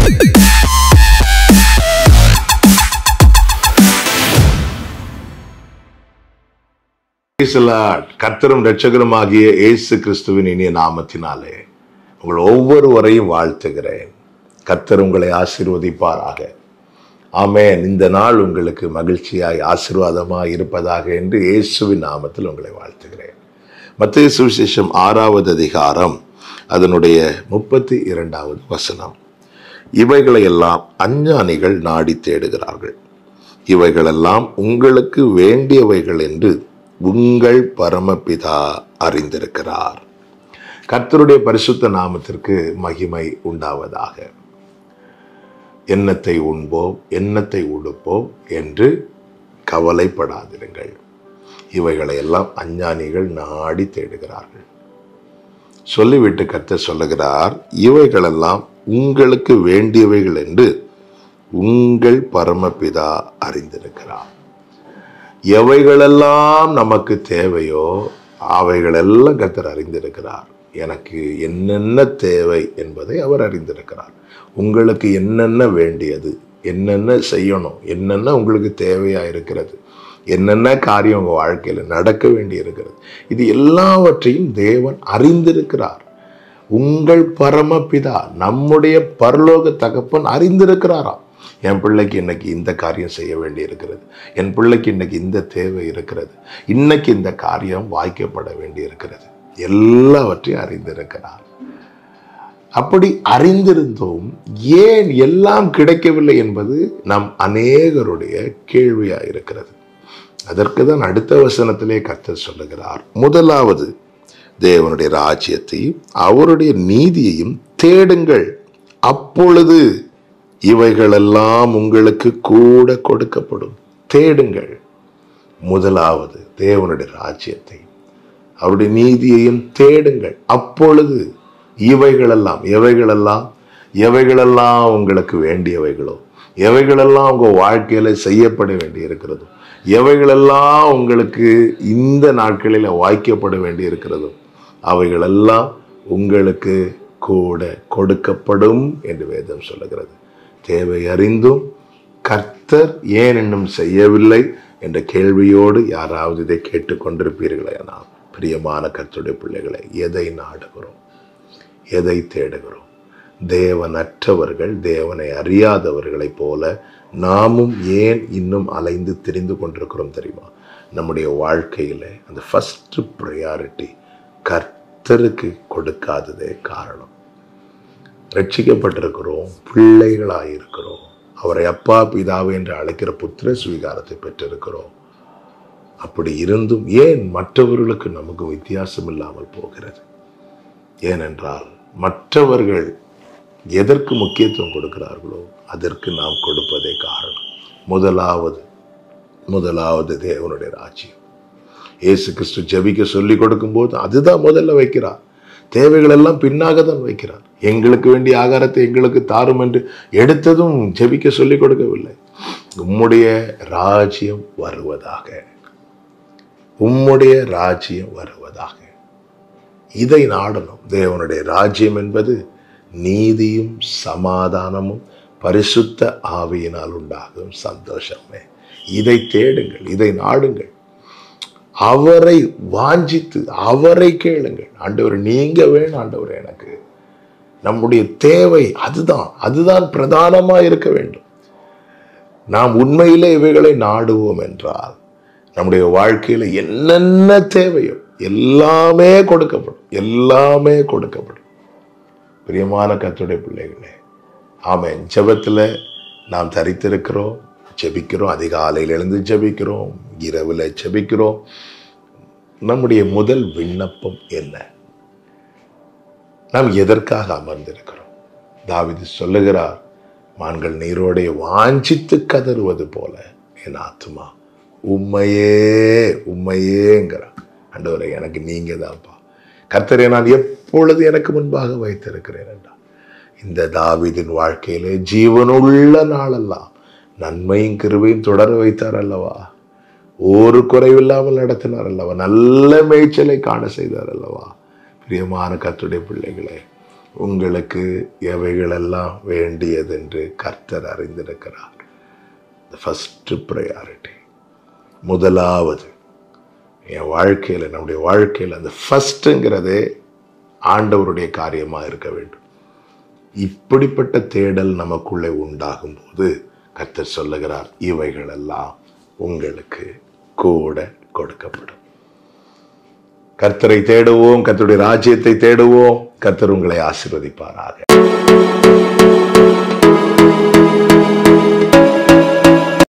Praise the Lord. கர்த்தரும் இரட்சகருமாகிய இயேசு கிறிஸ்துவின் இனிய நாமத்தினாலே உங்கள் ஒவ்வொருவரையும் வாழ்த்துகிறேன் கர்த்தர் உங்களை ஆசீர்வதிப்பாராக ஆமென் இந்த நாள் உங்களுக்கு மகிழ்ச்சியாய் ஆசீர்வாதமாய் இருப்பதாக என்று இயேசுவின் நாமத்தில் உங்களை வாழ்த்துகிறேன் மத்திய சுவிசேஷம் ஆறாவது அதிகாரம் அதனுடைய முப்பத்தி இரண்டாவது வசனம் இவைகளையெல்லாம் அஞ்ஞானிகள் நாடி தேடுகிறார்கள் இவைகளெல்லாம் உங்களுக்கு வேண்டியவைகள் என்று உங்கள் பரமபிதா அறிந்திருக்கிறார் கர்த்தருடைய பரிசுத்த நாமத்திற்கு மகிமை உண்டாவதாக எண்ணத்தை உண்போம் எண்ணத்தை உடுப்போம் என்று கவலைப்படாதிருங்கள் இவைகளை எல்லாம் அஞ்ஞானிகள் நாடி தேடுகிறார்கள் சொல்லிவிட்டு கர்த்தர் சொல்லுகிறார் இவைகளெல்லாம் உங்களுக்கு வேண்டியவைகள் என்று உங்கள் பரமபிதா அறிந்திருக்கிறார் எவைகளெல்லாம் நமக்கு தேவையோ அவைகளெல்லாம் கர்த்தர் அறிந்திருக்கிறார் எனக்கு என்னென்ன தேவை என்பதை அவர் அறிந்திருக்கிறார் உங்களுக்கு என்னென்ன வேண்டியது என்னென்ன செய்யணும் என்னென்ன உங்களுக்கு தேவையா இருக்கிறது என்னென்ன காரியம் உங்கள் வாழ்க்கையில் நடக்க வேண்டி இருக்கிறது இது எல்லாவற்றையும் தேவன் அறிந்திருக்கிறார் உங்கள் பரமபிதா நம்முடைய பரலோக தகப்பன் அறிந்திருக்கிறாராம் என் பிள்ளைக்கு இன்னைக்கு இந்த காரியம் செய்ய வேண்டி இருக்கிறது என் பிள்ளைக்கு இன்னைக்கு இந்த தேவை இருக்கிறது இன்னைக்கு இந்த காரியம் வாய்க்கப்பட வேண்டி இருக்கிறது எல்லாவற்றையும் அறிந்திருக்கிறார் அப்படி அறிந்திருந்தோம் ஏன் எல்லாம் கிடைக்கவில்லை என்பது நம் அநேகருடைய கேள்வியா இருக்கிறது அதற்கு தான் அடுத்த வசனத்திலே கர்த்தர் சொல்லுகிறார் முதலாவது தேவனுடைய ராஜ்யத்தையும் அவருடைய நீதியையும் தேடுங்கள் அப்பொழுது இவைகளெல்லாம் உங்களுக்கு கூட கொடுக்கப்படும் தேடுங்கள் முதலாவது தேவனுடைய ராஜ்யத்தை அவருடைய நீதியையும் தேடுங்கள் அப்பொழுது இவைகளெல்லாம் எவைகளெல்லாம் எவைகளெல்லாம் உங்களுக்கு வேண்டியவைகளோ எவைகளெல்லாம் உங்கள் வாழ்க்கையில செய்யப்பட வேண்டி இருக்கிறதோ எவைகளெல்லாம் உங்களுக்கு இந்த நாட்களில் வாய்க்கப்பட வேண்டி இருக்கிறதோ அவைகளெல்லாம் உங்களுக்கு கூட கொடுக்கப்படும் என்று வேதம் சொல்லுகிறது தேவை அறிந்தும் கர்த்தர் ஏன் இன்னும் செய்யவில்லை என்ற கேள்வியோடு யாராவது இதை கேட்டுக்கொண்டிருப்பீர்களே நான் பிரியமான கர்த்தருடைய பிள்ளைகளை எதை நாடுகிறோம் எதை தேடுகிறோம் தேவனற்றவர்கள் தேவனை அறியாதவர்களைப் போல நாமும் ஏன் இன்னும் அலைந்து திரிந்து கொண்டிருக்கிறோம் தெரியுமா நம்முடைய வாழ்க்கையில் அந்த ஃபஸ்ட்டு ப்ரையாரிட்டி கர்த்தருக்கு கொடுக்காததே காரணம் ரட்சிக்கப்பட்டிருக்கிறோம் பிள்ளைகளாக இருக்கிறோம் அவரை அப்பா பிதாவை என்று அழைக்கிற புத்திர சுவீகாரத்தை பெற்றிருக்கிறோம் அப்படி இருந்தும் ஏன் மற்றவர்களுக்கு நமக்கு வித்தியாசம் இல்லாமல் போகிறது ஏனென்றால் மற்றவர்கள் எதற்கு முக்கியத்துவம் கொடுக்கிறார்களோ அதற்கு நாம் கொடுப்பதே காரணம் முதலாவது முதலாவது தேவனுடைய ராஜ்யம் இயேசு கிறிஸ்து ஜெபிக்க சொல்லி கொடுக்கும்போது அதுதான் முதல்ல வைக்கிறார் தேவைகள் எல்லாம் பின்னாக தான் வைக்கிறார் எங்களுக்கு வேண்டிய ஆகாரத்தை எங்களுக்கு தாரும் என்று எடுத்ததும் ஜெபிக்க சொல்லி கொடுக்கவில்லை உம்முடைய ராஜ்யம் வருவதாக உம்முடைய ராஜ்யம் வருவதாக இதை நாடணும் தேவனுடைய ராஜ்யம் என்பது நீதியும் சமாதானமும் பரிசுத்த ஆவியினால் உண்டாகும் சந்தோஷமே இதை தேடுங்கள் இதை நாடுங்கள் அவரை வாஞ்சித்து அவரை கேளுங்கள் ஆண்டவர் நீங்க வேணும் ஆண்டவர் எனக்கு நம்முடைய தேவை அதுதான் அதுதான் பிரதானமா இருக்க வேண்டும் நாம் உண்மையிலே இவைகளை நாடுவோம் என்றால் நம்முடைய வாழ்க்கையில என்னென்ன தேவையோ எல்லாமே கொடுக்கப்படும் எல்லாமே கொடுக்கப்படும் பிரியமான கத்துடைய பிள்ளைகளே ஆமாம் ஜெபத்தில் நாம் தரித்திருக்கிறோம் ஜெபிக்கிறோம் அதிகாலையில் எழுந்து ஜெபிக்கிறோம் இரவில் ஜெபிக்கிறோம் நம்முடைய முதல் விண்ணப்பம் என்ன நாம் எதற்காக அமர்ந்திருக்கிறோம் தாவிது சொல்லுகிறார் மான்கள் நீரோடைய வாஞ்சித்து கதறுவது போல என் ஆத்துமா உண்மையே உண்மையேங்கிறான் ஆண்டவரை எனக்கு நீங்க தான்ப்பா கர்த்தரை நான் எப்பொழுது எனக்கு முன்பாக வைத்திருக்கிறேன் என்றார் இந்த தாவிதின் வாழ்க்கையிலே ஜீவனுள்ள நாளெல்லாம் நன்மையும் கிருபையும் தொடர வைத்தார் அல்லவா ஒரு குறைவில்லாமல் நடத்தினார் அல்லவா நல்ல மேய்ச்சலை காண செய்தார் அல்லவா பிரியமான கத்துடைய பிள்ளைகளே உங்களுக்கு எவைகளெல்லாம் வேண்டியது என்று கர்த்தர் அறிந்திருக்கிறார் ஃபஸ்ட்டு ப்ரையாரிட்டி முதலாவது என் வாழ்க்கையில் நம்முடைய வாழ்க்கையில் அந்த ஃபஸ்ட்டுங்கிறதே ஆண்டவருடைய காரியமாக இருக்க வேண்டும் இப்படிப்பட்ட தேடல் நமக்குள்ளே உண்டாகும் போது கர்த்தர் சொல்லுகிறார் இவைகளெல்லாம் உங்களுக்கு கூட கொடுக்கப்படும் கர்த்தரை தேடுவோம் கர்த்தருடைய ராஜ்யத்தை தேடுவோம் கர்த்தர் உங்களை ஆசீர்வதிப்பாராக